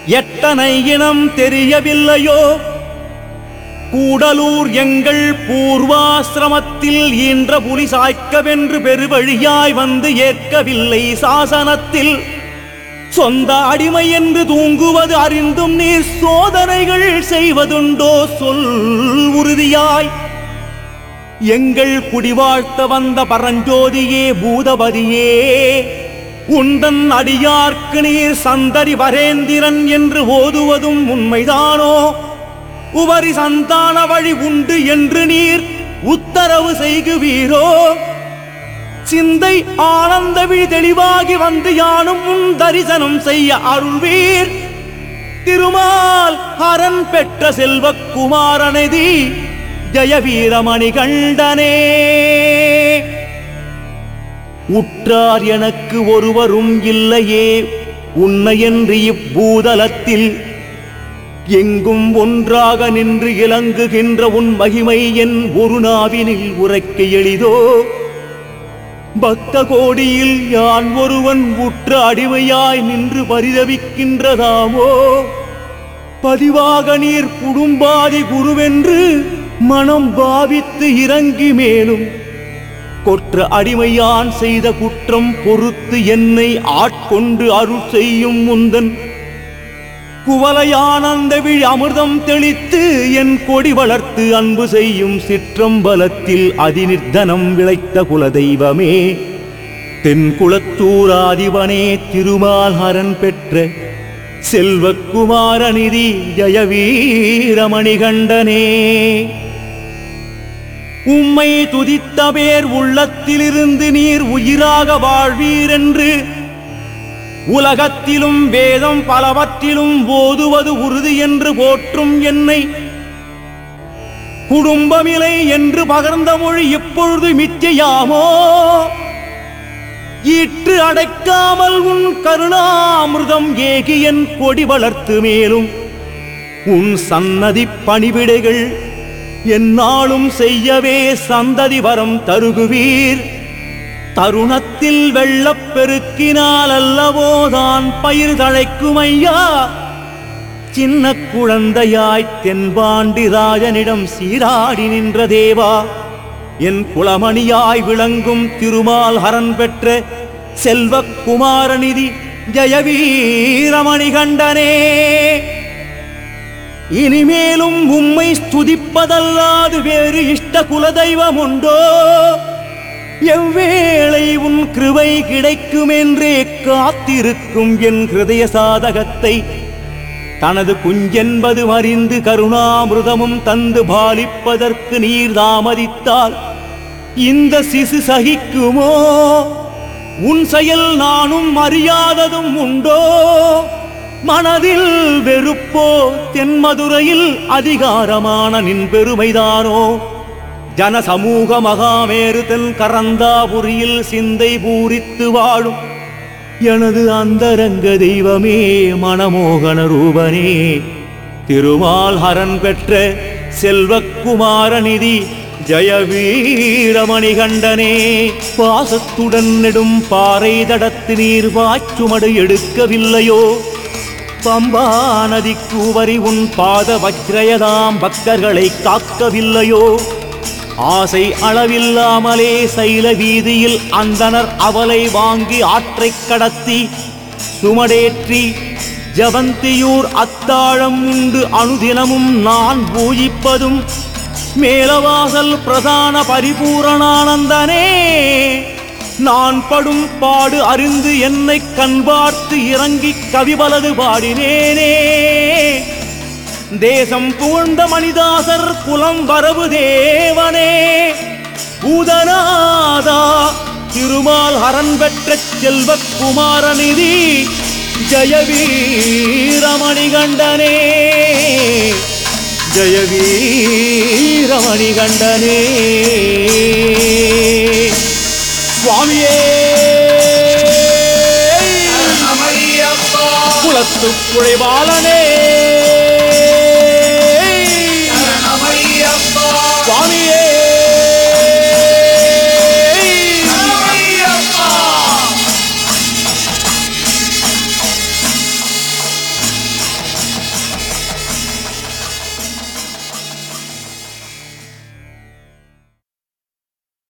எத்தனை இனம் தெரியவில்லையோ கூடலூர் எங்கள் பூர்வாசிரமத்தில் ஈன்ற புலி சாய்க்கவென்று பெருவழியாய் வந்து ஏற்கவில்லை சாசனத்தில் சொந்த அடிமை என்று தூங்குவது அறிந்தும் நீர் சோதனைகள் செய்வதுண்டோ சொல் உறுதியாய் எங்கள் குடிவாழ்த்த வந்த பரஞ்சோதியே பூதபதியே உந்தன் அடியார்க்கு நீர் சந்தரி வரேந்திரன் என்று ஓதுவதும் உண்மைதானோ உவரி சந்தான வழி உண்டு என்று நீர் உத்தரவு செய்குவீரோ சிந்தை ஆனந்த விழி தெளிவாகி வந்து யானும் உன் தரிசனம் செய்ய அருள்வீர் திருமால் ஹரன் பெற்ற செல்வக்குமாரனதி ஜெயவீரமணி கண்டனே உற்றார் எனக்கு ஒருவரும் இல்லையே உன்னையன்று இப்பூதலத்தில் எங்கும் ஒன்றாக நின்று இலங்குகின்ற உன் மகிமை என் ஒரு நாவினில் உரைக்க எளிதோ பக்த கோடியில் யான் ஒருவன் உற்ற அடிமையாய் நின்று பரிதவிக்கின்றதாமோ பதிவாக நீர் குடும்பாதி குருவென்று மனம் பாவித்து இறங்கி மேலும் கொற்ற அடிமையான் செய்த குற்றம் பொறுத்து என்னை ஆட்கொண்டு அருள் செய்யும் முந்தன் குவலையானந்த விழி அமிர்தம் தெளித்து என் கொடி வளர்த்து அன்பு செய்யும் சிற்றம்பலத்தில் அதிநிர்தனம் விளைத்த குலதெய்வமே தென்குளத்தூராதிபனே திருமால்ஹரன் பெற்ற செல்வக்குமாரநிதி ஜெயவீரமணிகண்டனே உம்மை துதித்த பேர் உள்ளத்திலிருந்து நீர் உயிராக வாழ்வீரென்று உலகத்திலும் வேதம் பலவற்றிலும் ஓதுவது உறுதி என்று போற்றும் என்னை குடும்பமிலை என்று பகர்ந்த மொழி இப்பொழுது மிச்சையாமோ ஈற்று அடைக்காமல் உன் கருணாமிர்தம் ஏகி என் கொடி வளர்த்து மேலும் உன் சன்னதி பணிவிடைகள் என்னாலும் செய்யவே சந்ததி வரம் தருகுவீர் தருணத்தில் வெள்ளப் பெருக்கினால் அல்லவோதான் பயிர் தழைக்கும் ஐயா சின்ன குழந்தையாய் தென்பாண்டி ராஜனிடம் சீராடி நின்ற தேவா என் குலமணியாய் விளங்கும் திருமால் ஹரன் பெற்ற செல்வக்குமாரநிதி ஜெயவீரமணி கண்டனே இனிமேலும் உம்மை ஸ்துதிப்பதல்லாது வேறு இஷ்ட குலதெய்வம் உண்டோ எவ்வேளை உன் கிருபை கிடைக்குமென்றே காத்திருக்கும் என் ஹிருதய சாதகத்தை தனது குஞ்சென்பது அறிந்து கருணாமிருதமும் தந்து பாலிப்பதற்கு நீர் தாமதித்தால் இந்த சிசு சகிக்குமோ உன் செயல் நானும் அறியாததும் உண்டோ மனதில் வெறுப்போ தென்மதுரையில் அதிகாரமான நின் பெருமைதானோ ஜனசமூக மகாமேரு தென் கரந்தாபுரியில் சிந்தை பூரித்து வாழும் எனது அந்தரங்க தெய்வமே மணமோகன ரூபனே திருமால் ஹரன் பெற்ற செல்வக்குமாரநிதி ஜெயவீரமணி கண்டனே பாசத்துடன் நெடும் பாறை தடத்து நீர் வாச்சுமடு எடுக்கவில்லையோ பம்பா நதிக்கு உவரி உன் பாத வஜ்ரயதாம் பக்தர்களை காக்கவில்லையோ ஆசை அளவில்லாமலே சைல வீதியில் அந்தனர் அவலை வாங்கி ஆற்றைக் கடத்தி சுமடேற்றி ஜவந்தியூர் அத்தாழம் உண்டு அனுதினமும் நான் பூஜிப்பதும் மேலவாசல் பிரதான பரிபூரணானந்தனே நான் படும் பாடு அறிந்து என்னை கண் பார்த்து இறங்கி கவிபலது பாடினேனே தேசம் புகழ்ந்த மணிதாசர் குலம் வரவு தேவனே பூதநாதா திருமால் ஹரன் பெற்ற செல்வக்குமாரநிதி ஜெயவீரமணி கண்டனே ஜெயவீரமணி கண்டனே சுவாமியே குலத்து குழைவாளனே